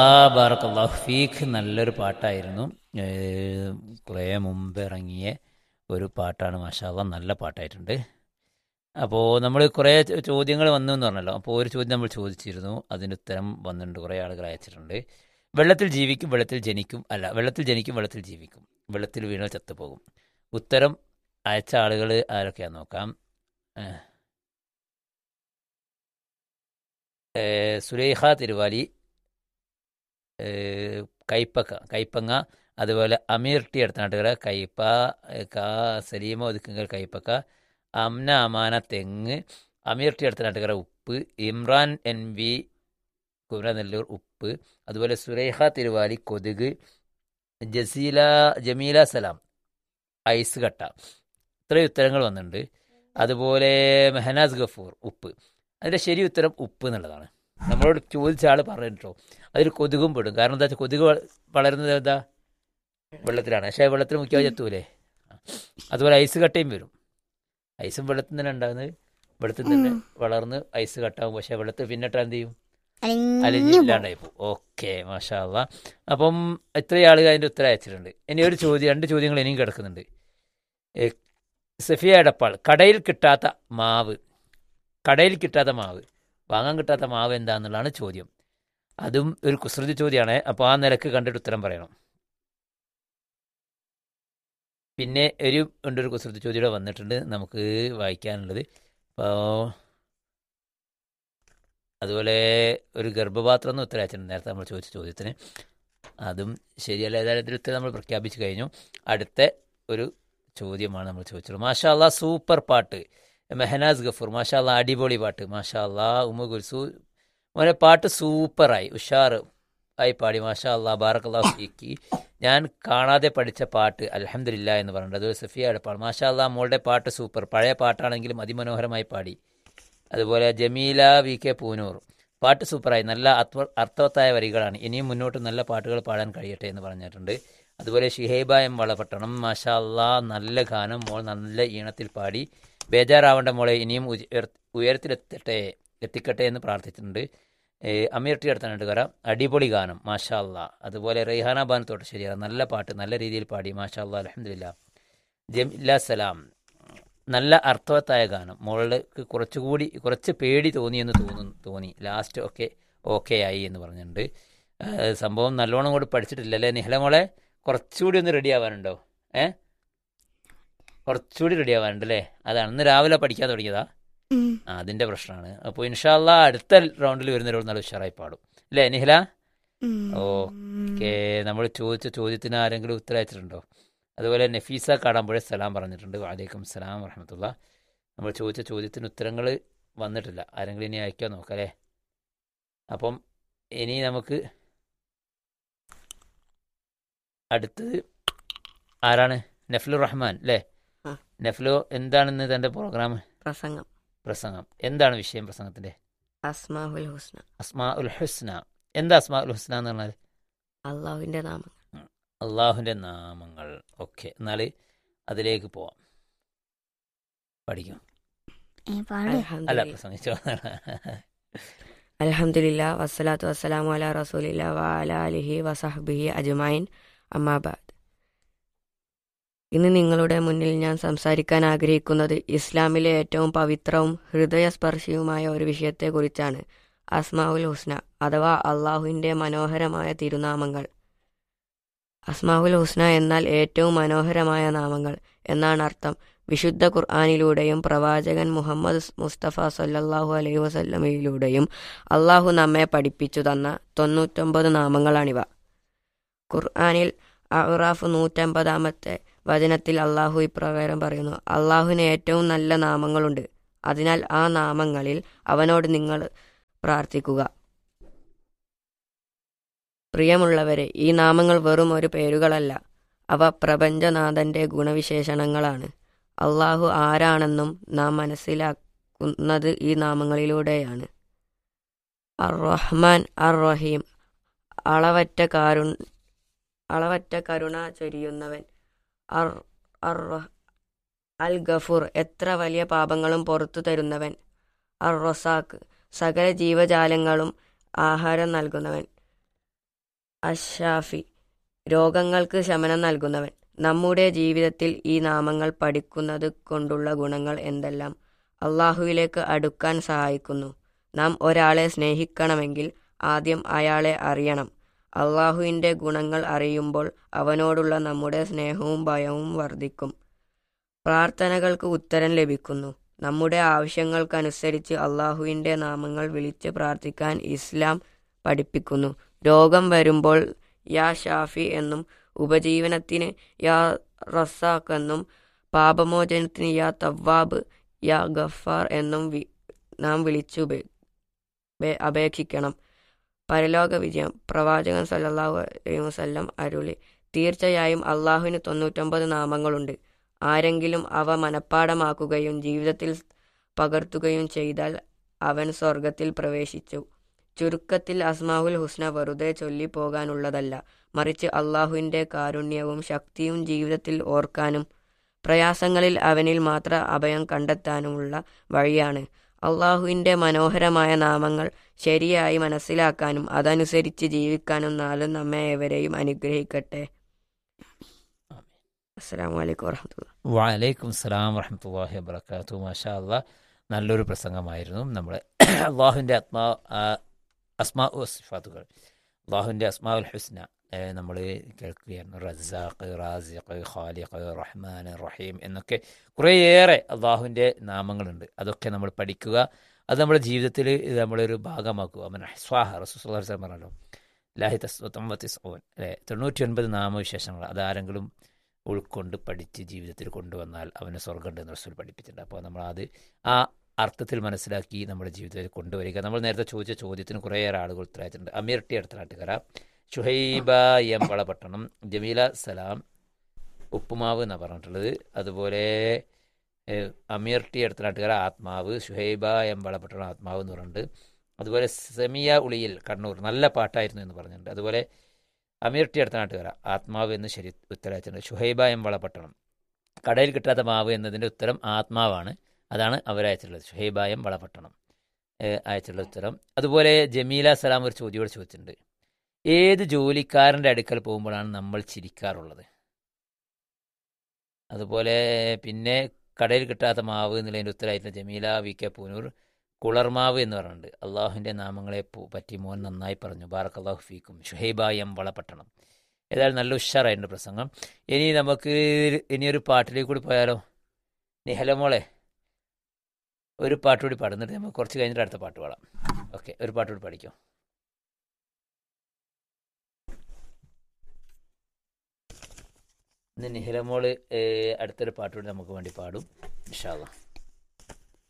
ആ ബാറക്കല്ലാഹു ഫീഖ് നല്ലൊരു പാട്ടായിരുന്നു ഏഹ് കുറേ മുമ്പ് ഇറങ്ങിയ ഒരു പാട്ടാണ് മാഷാല്ല നല്ല പാട്ടായിട്ടുണ്ട് അപ്പോൾ നമ്മൾ കുറേ ചോദ്യങ്ങൾ വന്നു എന്ന് പറഞ്ഞല്ലോ അപ്പോൾ ഒരു ചോദ്യം നമ്മൾ ചോദിച്ചിരുന്നു അതിന് ഉത്തരം വന്നിട്ടുണ്ട് കുറേ ആളുകൾ അയച്ചിട്ടുണ്ട് വെള്ളത്തിൽ ജീവിക്കും വെള്ളത്തിൽ ജനിക്കും അല്ല വെള്ളത്തിൽ ജനിക്കും വെള്ളത്തിൽ ജീവിക്കും വെള്ളത്തിൽ വീണാൽ ചത്തുപോകും ഉത്തരം അയച്ച ആളുകൾ ആരൊക്കെയാന്ന് നോക്കാം ഏഹ്. ഏഹ് സുലൈഹ തിരുവാലി ഏഹ് കൈപ്പക്ക കൈപ്പങ്ങ അതുപോലെ അമീർ ടി അടുത്തനാട്ടുകര കൈപ്പ ഏഹ് കാ സലീമ ഒതുക്കുങ്കൽ കൈപ്പക്ക അമ്ന അമാന തെങ്ങ് അമീർ ടി അടുത്തനാട്ടുകര ഉപ്പ് ഇമ്രാൻ എൻ വി കുമരനെല്ലൂർ ഉപ്പ് അതുപോലെ സുരൈഹ തിരുവാലി കൊതുക് ജസീല ജമീല സലാം ഐസ് കട്ട ഇത്രയും ഉത്തരങ്ങൾ വന്നിട്ടുണ്ട് അതുപോലെ മെഹനാസ് ഗഫൂർ ഉപ്പ് അതിൻ്റെ ശരി ഉത്തരം ഉപ്പ് എന്നുള്ളതാണ് നമ്മളോട് ചോദിച്ച ആൾ പറഞ്ഞിട്ടോ അതിൽ കൊതുകും പെടും കാരണം എന്താ വെച്ചാൽ കൊതുക് വ- വളരുന്നത് എന്താ വെള്ളത്തിലാണ് പക്ഷേ വെള്ളത്തിൽ മുക്കിയാൽ ചെത്തൂലേ അതുപോലെ ഐസ് കട്ടയും വരും ഐസും വെള്ളത്തിൽ തന്നെ ഉണ്ടാകുന്നത് വെള്ളത്തിൽ തന്നെ വളർന്ന് ഐസ് കട്ടാവും പക്ഷേ വെള്ളത്തിൽ പിന്നിട്ടാൽ എന്ത് ചെയ്യും അലിഞ്ഞില്ലാണ്ടായി പോകും ഓക്കെ മാഷാ അള്ളാ അപ്പം ഇത്രയും ആളുകൾ അതിൻ്റെ ഉത്തരം അയച്ചിട്ടുണ്ട് ഇനി ഒരു ചോദ്യം രണ്ട് ചോദ്യങ്ങൾ ഇനിയും കിടക്കുന്നുണ്ട് ഏ, സഫിയ എടപ്പാൾ കടയിൽ കിട്ടാത്ത മാവ് കടയിൽ കിട്ടാത്ത മാവ് വാങ്ങാൻ കിട്ടാത്ത മാവ് എന്താണെന്നുള്ളതാണ് ചോദ്യം അതും ഒരു കുസൃതി ചോദ്യമാണ് അപ്പോൾ ആ നിലക്ക് കണ്ടിട്ട് ഉത്തരം പറയണം പിന്നെ ഒരു ഉണ്ട് ഒരു കുസൃതി ചോദ്യം ഇവിടെ വന്നിട്ടുണ്ട് നമുക്ക് വായിക്കാനുള്ളത് അപ്പോൾ അതുപോലെ ഒരു ഗർഭപാത്രം എന്ന് ഉത്തരം അയച്ചിട്ടുണ്ട് നേരത്തെ നമ്മൾ ചോദിച്ച ചോദ്യത്തിന് അതും ശരിയല്ല ഏതായാലും ഇതിൽ ഉത്തരം നമ്മൾ പ്രഖ്യാപിച്ചു കഴിഞ്ഞു അടുത്ത ഒരു ചോദ്യമാണ് നമ്മൾ ചോദിച്ചത് മാഷാ അല്ലാ സൂപ്പർ പാട്ട് മെഹനാസ് ഗഫൂർ മാഷാ അല്ലാ അടിപൊളി പാട്ട് മാഷാ അല്ലാ ഉമ്മ ഗുൽസു മോനെ പാട്ട് സൂപ്പറായി ഉഷാർ ആയി പാടി മാഷാ അല്ലാ ബാറക്കല്ലാ ഫീക്കി ഞാൻ കാണാതെ പഠിച്ച പാട്ട് അലഹമില്ല എന്ന് പറഞ്ഞിട്ട് അത് സഫിയ എടപ്പാൾ മാഷാ അല്ലാ മോളുടെ പാട്ട് സൂപ്പർ പഴയ പാട്ടാണെങ്കിലും അതിമനോഹരമായി പാടി അതുപോലെ ജമീല വി കെ പൂനൂർ പാട്ട് സൂപ്പറായി നല്ല അത്വ അർത്ഥവത്തായ വരികളാണ് ഇനിയും മുന്നോട്ട് നല്ല പാട്ടുകൾ പാടാൻ കഴിയട്ടെ എന്ന് പറഞ്ഞിട്ടുണ്ട് അതുപോലെ ഷിഹൈബ എം വളപട്ടണം മാഷാ അല്ലാ നല്ല ഗാനം മോൾ നല്ല ഈണത്തിൽ പാടി ബേജാറാവേണ്ട മോളെ ഇനിയും ഉയർ- ഉയരത്തിലെത്തട്ടെ എത്തിക്കട്ടെ എന്ന് പ്രാർത്ഥിച്ചിട്ടുണ്ട് ഏ, അമീർ ടി അടുത്താണ്ട് കര അടിപൊളി ഗാനം മാഷാ അല്ലാ അതുപോലെ റെയ്ഹാന ബാൻ തോട്ടശ്ശേരിയാണ് നല്ല പാട്ട് നല്ല രീതിയിൽ പാടി മാഷാ അല്ലാ അലഹമില്ല ജമില്ല സലാം നല്ല അർത്ഥവത്തായ ഗാനം മോൾക്ക് കുറച്ചുകൂടി കുറച്ച് പേടി തോന്നിയെന്ന് തോന്നുന്നു തോന്നി ലാസ്റ്റ് ഒക്കെ ഓക്കെ ആയി എന്ന് പറഞ്ഞിട്ടുണ്ട് ഏഹ് സംഭവം നല്ലോണം കൂടി പഠിച്ചിട്ടില്ലല്ലേ നിഹല മോളെ കുറച്ചുകൂടി ഒന്ന് റെഡി ആവാനുണ്ടോ ഏ കുറച്ചുകൂടി റെഡി ആവാനുണ്ട് അല്ലേ അതാണ് ഇന്ന് രാവിലെ പഠിക്കാൻ തുടങ്ങിയതാ ആ അതിൻ്റെ പ്രശ്നമാണ് അപ്പോൾ ഇൻഷാല്ല അടുത്ത റൗണ്ടിൽ വരുന്നവരോട് നല്ല ഉഷാറായി പാടും അല്ലേ നിഹല ഓക്കെ നമ്മൾ ചോദിച്ച ചോദ്യത്തിന് ആരെങ്കിലും ഉത്തരം അയച്ചിട്ടുണ്ടോ അതുപോലെ നഫീസ കാടാമ്പുഴ സലാം പറഞ്ഞിട്ടുണ്ട് വാലേക്കും സലാം വറഹമത്തുള്ള നമ്മൾ ചോദിച്ച ചോദ്യത്തിന് ഉത്തരങ്ങൾ വന്നിട്ടില്ല ആരെങ്കിലും ഇനി അയക്കാൻ നോക്കാം അല്ലേ അപ്പം ഇനി നമുക്ക് അടുത്തത് ആരാണ് നഫ്ലു റഹ്മാൻ അല്ലേ ആ. നഫ്ലു എന്താണെന്ന് തൻ്റെ പ്രോഗ്രാം പ്രസംഗം പ്രസംഗം എന്താണ് വിഷയം പ്രസംഗത്തിൻ്റെ അസ്മാഹുൽ ഹുസ്ന അസ്മാ ഉൽ ഹുസ്ന എന്താ അസ്മാ ഉൽ ഹുസ്ന എന്ന് പറഞ്ഞാൽ അള്ളാഹുവിന്റെ നാമം അള്ളാഹുവിൻ്റെ നാമങ്ങൾ ഓക്കെ എന്നാൽ അതിലേക്ക് പോവാം പഠിക്കും അല്ല പ്രസംഗിച്ചോ അലഹമില്ല വസ്സലാത്തു വസ്സലാമു അല റസൂലില്ല വഅല അലിഹി വസഹബിഹി അജ്മൈൻ അമ്മാബാദ് ഇന്ന് നിങ്ങളുടെ മുന്നിൽ ഞാൻ സംസാരിക്കാൻ ആഗ്രഹിക്കുന്നത് ഇസ്ലാമിലെ ഏറ്റവും പവിത്രവും ഹൃദയസ്പർശിയുമായ ഒരു വിഷയത്തെക്കുറിച്ചാണ് അസ്മാഉൽ ഹുസ്ന അഥവാ അള്ളാഹുവിൻ്റെ മനോഹരമായ തിരുനാമങ്ങൾ അസ്മാഉൽ ഹുസ്ന എന്നാൽ ഏറ്റവും മനോഹരമായ നാമങ്ങൾ എന്നാണ് അർത്ഥം വിശുദ്ധ ഖുർആാനിലൂടെയും പ്രവാചകൻ മുഹമ്മദ് മുസ്തഫ സല്ലല്ലാഹു അലൈഹി വസല്ലമയിലൂടെയും അള്ളാഹു നമ്മെ പഠിപ്പിച്ചു തന്ന തൊണ്ണൂറ്റൊമ്പത് നാമങ്ങളാണിവ ഖുർആാനിൽ അറാഫ് നൂറ്റമ്പതാമത്തെ വചനത്തിൽ അള്ളാഹു ഇപ്രകാരം പറയുന്നു അള്ളാഹുവിന് ഏറ്റവും നല്ല നാമങ്ങളുണ്ട് അതിനാൽ ആ നാമങ്ങളിൽ അവനോട് നിങ്ങൾ പ്രാർത്ഥിക്കുക പ്രിയമുള്ളവരെ ഈ നാമങ്ങൾ വെറും ഒരു പേരുകളല്ല അവ പ്രപഞ്ചനാഥന്റെ ഗുണവിശേഷണങ്ങളാണ് അള്ളാഹു ആരാണെന്നും നാം മനസ്സിലാക്കുന്നത് ഈ നാമങ്ങളിലൂടെയാണ് അർ റഹ്മാൻ അർ റഹീം അളവറ്റ കാരു അളവറ്റ കരുണ ചൊരിയുന്നവൻ അർ അർ റഹ്- അൽ ഗഫൂർ എത്ര വലിയ പാപങ്ങളും പുറത്തു തരുന്നവൻ അർ റൊസാക്ക് സകല ജീവജാലങ്ങളും ആഹാരം നൽകുന്നവൻ അഷാഫി രോഗങ്ങൾക്ക് ശമനം നൽകുന്നവൻ നമ്മുടെ ജീവിതത്തിൽ ഈ നാമങ്ങൾ പഠിക്കുന്നത് കൊണ്ടുള്ള ഗുണങ്ങൾ എന്തെല്ലാം അള്ളാഹുവിലേക്ക് അടുക്കാൻ സഹായിക്കുന്നു നാം ഒരാളെ സ്നേഹിക്കണമെങ്കിൽ ആദ്യം അയാളെ അറിയണം അള്ളാഹുവിൻ്റെ ഗുണങ്ങൾ അറിയുമ്പോൾ അവനോടുള്ള നമ്മുടെ സ്നേഹവും ഭയവും വർദ്ധിക്കും പ്രാർത്ഥനകൾക്ക് ഉത്തരം ലഭിക്കുന്നു നമ്മുടെ ആവശ്യങ്ങൾക്കനുസരിച്ച് അള്ളാഹുവിൻ്റെ നാമങ്ങൾ വിളിച്ച് പ്രാർത്ഥിക്കാൻ ഇസ്ലാം പഠിപ്പിക്കുന്നു രോഗം വരുമ്പോൾ യാ ഷാഫി എന്നും ഉപജീവനത്തിന് യാ റസാഖ് എന്നും പാപമോചനത്തിന് യാ തവ്വാബ് യാ ഗഫാർ എന്നും വി നാം വിളിച്ചു അപേക്ഷിക്കണം പരലോക വിജയം പ്രവാചകൻ സല്ലല്ലാഹു അലൈഹി വസല്ലം അരുളി തീർച്ചയായും അള്ളാഹുവിന് തൊണ്ണൂറ്റൊമ്പത് നാമങ്ങളുണ്ട് ആരെങ്കിലും അവ മനഃപ്പാടമാക്കുകയും ജീവിതത്തിൽ പകർത്തുകയും ചെയ്താൽ അവൻ സ്വർഗത്തിൽ പ്രവേശിച്ചു ചുരുക്കത്തിൽ അസ്മാഹുൽ ഹുസ്ന വെറുതെ ചൊല്ലി പോകാനുള്ളതല്ല മറിച്ച് അള്ളാഹുവിൻ്റെ കാരുണ്യവും ശക്തിയും ജീവിതത്തിൽ ഓർക്കാനും പ്രയാസങ്ങളിൽ അവനിൽ മാത്ര അഭയം കണ്ടെത്താനുമുള്ള വഴിയാണ് അള്ളാഹുവിൻ്റെ മനോഹരമായ നാമങ്ങൾ ശരിയായി മനസ്സിലാക്കാനും അതനുസരിച്ച് ജീവിക്കാനും നാളും നമ്മെ ഏവരെയും അനുഗ്രഹിക്കട്ടെ അസ്സാം വലൈക്കും വാഹമത്തുള്ള വലൈക്കും സ്ലാം വറഹമത്തല്ലാഹി വബർക്കാത്തു മാഷാ അള്ളാ നല്ലൊരു പ്രസംഗമായിരുന്നു നമ്മുടെ അള്ളാഹുവിൻ്റെ ആത്മാ അസ്മാ സിഫാത്തുകൾ അള്ളാഹുവിൻ്റെ അസ്മാഉൽ ഹുസ്ന നമ്മൾ കേൾക്കുകയായിരുന്നു റസാഖ് റാസിഖ് ഖാലിഖ് റഹ്മാൻ റഹീം എന്നൊക്കെ കുറേയേറെ അള്ളാഹുവിൻ്റെ നാമങ്ങളുണ്ട് അതൊക്കെ നമ്മൾ പഠിക്കുക അത് നമ്മുടെ ജീവിതത്തിൽ നമ്മളൊരു ഭാഗമാക്കുക അവൻ സ്വാഹ റസൂസ് പറഞ്ഞല്ലോ ലാഹി തസ്വത്തമ്പത്തിസ്ഓൻ അല്ലേ തൊണ്ണൂറ്റി ഒൻപത് നാമവിശേഷങ്ങൾ അതാരെങ്കിലും ഉൾക്കൊണ്ട് പഠിച്ച് ജീവിതത്തിൽ കൊണ്ടുവന്നാൽ അവന് സ്വർഗ്ഗമുണ്ടെന്ന് റസൂൽ പഠിപ്പിച്ചിട്ടുണ്ട് അപ്പോൾ നമ്മൾ അത് ആ അർത്ഥത്തിൽ മനസ്സിലാക്കി നമ്മുടെ ജീവിതത്തിൽ കൊണ്ടുവരിക നമ്മൾ നേരത്തെ ചോദിച്ച ചോദ്യത്തിന് കുറേയേറെ ആളുകൾ ഉത്തരവായിട്ടുണ്ട് അമീർ ടി അടുത്ത നാട്ടുകാര ഷുഹൈബ എം വളപട്ടണം ജമീല സലാം ഉപ്പുമാവ് എന്നാണ് പറഞ്ഞിട്ടുള്ളത് അതുപോലെ അമീർ ടി അടുത്ത നാട്ടുകാര ആത്മാവ് ഷുഹൈബ എം വളപട്ടണം ആത്മാവ് എന്ന് പറഞ്ഞിട്ടുണ്ട് അതുപോലെ സെമിയ ഉളിയിൽ കണ്ണൂർ നല്ല പാട്ടായിരുന്നു എന്ന് പറഞ്ഞിട്ടുണ്ട് അതുപോലെ അമീർ ടി അടുത്ത നാട്ടുകാര ആത്മാവ് എന്ന് ശരി ഉത്തരവായിട്ടുണ്ട് ഷുഹൈബ എം വളപട്ടണം കടയിൽ കിട്ടാത്ത മാവ് എന്നതിൻ്റെ ഉത്തരം ആത്മാവാണ് അതാണ് അവരയച്ചിട്ടുള്ളത് ഷുഹൈബായം വളപട്ടണം അയച്ചിട്ടുള്ള ഉത്തരം അതുപോലെ ജമീല സലാം ഒരു ചോദ്യോട് ചോദിച്ചിട്ടുണ്ട് ഏത് ജോലിക്കാരൻ്റെ അടുക്കൽ പോകുമ്പോഴാണ് നമ്മൾ ചിരിക്കാറുള്ളത് അതുപോലെ പിന്നെ കടയിൽ കിട്ടാത്ത മാവ് എന്നുള്ളതിൻ്റെ ഉത്തരമായിട്ടുള്ള ജമീല വി കെ പൂനൂർ കുളർമാവ് എന്ന് പറഞ്ഞിട്ടുണ്ട് അള്ളാഹുവിൻ്റെ നാമങ്ങളെ പറ്റി മോൻ നന്നായി പറഞ്ഞു ബാറക് അള്ളാഹു ഫീക്കും ഷുഹൈബായം വളപട്ടണം ഏതായാലും നല്ല ഉഷാറായിട്ടുണ്ട് പ്രസംഗം ഇനി നമുക്ക് ഇനിയൊരു പാട്ടിലേക്ക് കൂടി പോയാലോ നിഹലമോളെ ഒരു പാട്ട് കൂടി പാടുന്നിട്ട് നമുക്ക് കുറച്ച് കഴിഞ്ഞിട്ട് അടുത്ത പാട്ട് പാടാം ഓക്കെ ഒരു പാട്ട് കൂടി പഠിക്കാം ഇന്ന് നിഹലമോള് അടുത്തൊരു പാട്ട് കൂടി നമുക്ക് വേണ്ടി പാടും ഇൻഷാല്ല